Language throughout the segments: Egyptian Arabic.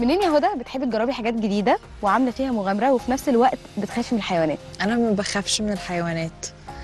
منين يا هدى بتحبي تجربي حاجات جديده وعامله فيها مغامره وفي نفس الوقت بتخافي من الحيوانات انا ما بخافش من الحيوانات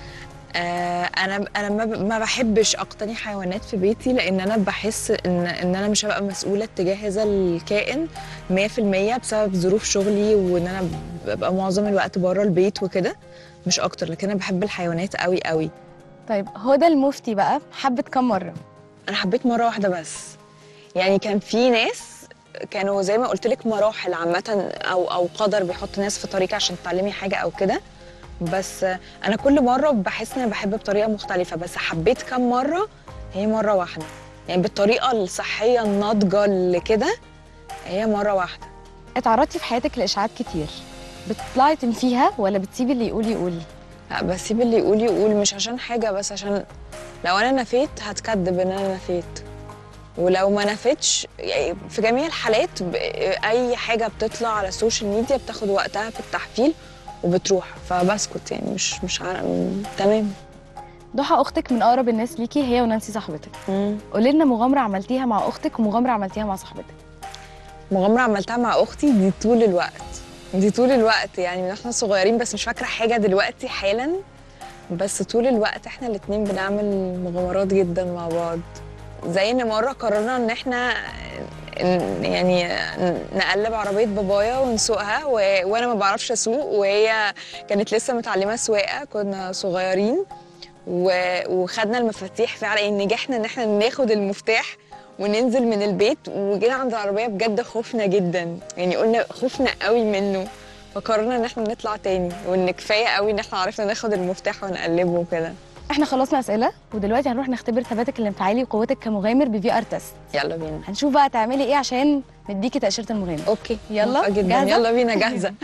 آه انا انا ما ب- ما بحبش اقتني حيوانات في بيتي لان انا بحس ان ان انا مش هبقى مسؤوله تجاه هذا الكائن 100% بسبب ظروف شغلي وان انا ببقى معظم الوقت بره البيت وكده مش اكتر لكن انا بحب الحيوانات قوي قوي طيب هدى المفتي بقى حبت كم مره انا حبيت مره واحده بس يعني كان في ناس كانوا زي ما قلت لك مراحل عامه او او قدر بيحط ناس في طريق عشان تتعلمي حاجه او كده بس انا كل مره بحس ان انا بحب بطريقه مختلفه بس حبيت كم مره هي مره واحده يعني بالطريقه الصحيه الناضجه اللي كده هي مره واحده اتعرضتي في حياتك لاشاعات كتير بتطلعي تنفيها ولا بتسيبي اللي يقول يقول لا بسيب اللي يقول يقول مش عشان حاجه بس عشان لو انا نفيت هتكدب ان انا نفيت ولو ما نفتش يعني في جميع الحالات ب- اي حاجه بتطلع على السوشيال ميديا بتاخد وقتها في التحفيل وبتروح فبسكت يعني مش مش عارف تمام ضحى اختك من اقرب الناس ليكي هي ونانسي صاحبتك مم. قولي لنا مغامره عملتيها مع اختك ومغامره عملتيها مع صاحبتك مغامره عملتها مع اختي دي طول الوقت دي طول الوقت يعني من احنا صغيرين بس مش فاكره حاجه دلوقتي حالا بس طول الوقت احنا الاتنين بنعمل مغامرات جدا مع بعض زي ان مره قررنا ان احنا ن- يعني نقلب عربيه بابايا ونسوقها و... وانا ما بعرفش اسوق وهي كانت لسه متعلمه سواقه كنا صغيرين و... وخدنا المفاتيح فعلا يعني نجحنا ان احنا ناخد المفتاح وننزل من البيت وجينا عند العربيه بجد خفنا جدا يعني قلنا خفنا قوي منه فقررنا ان احنا نطلع تاني وان كفايه قوي ان احنا عرفنا ناخد المفتاح ونقلبه وكده احنا خلصنا اسئله ودلوقتي هنروح نختبر ثباتك الانفعالي وقوتك كمغامر بفي ار تيست يلا بينا هنشوف بقى تعملي ايه عشان نديكي تاشيره المغامر اوكي يلا، موافقة جدا جاهزة؟ يلا بينا جاهزه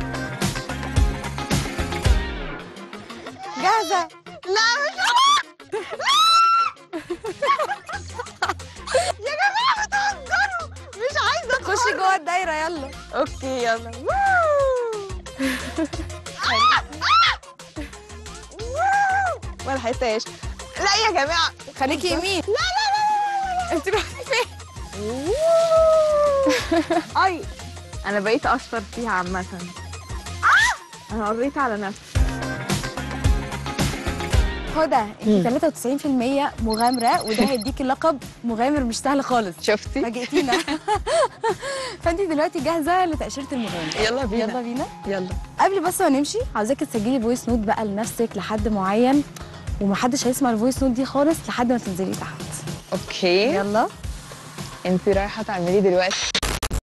جاهزه مش عايزه خشي جوه الدايره يلا اوكي يلا ما لحقتهاش لا يا جماعه خليكي يمين لا لا لا انت رحتي فين اي انا بقيت اشطر فيها عامه انا قريت على نفسي هدى انت 93% مغامره وده هيديكي لقب مغامر مش سهل خالص شفتي فاجئتينا فانت دلوقتي جاهزه لتاشيره المغامر يلا بينا يلا بينا يلا قبل بس ما نمشي عاوزاكي تسجلي فويس نوت بقى لنفسك لحد معين ومحدش هيسمع الفويس نوت دي خالص لحد ما تنزلي تحت اوكي يلا انت رايحه تعملي دلوقتي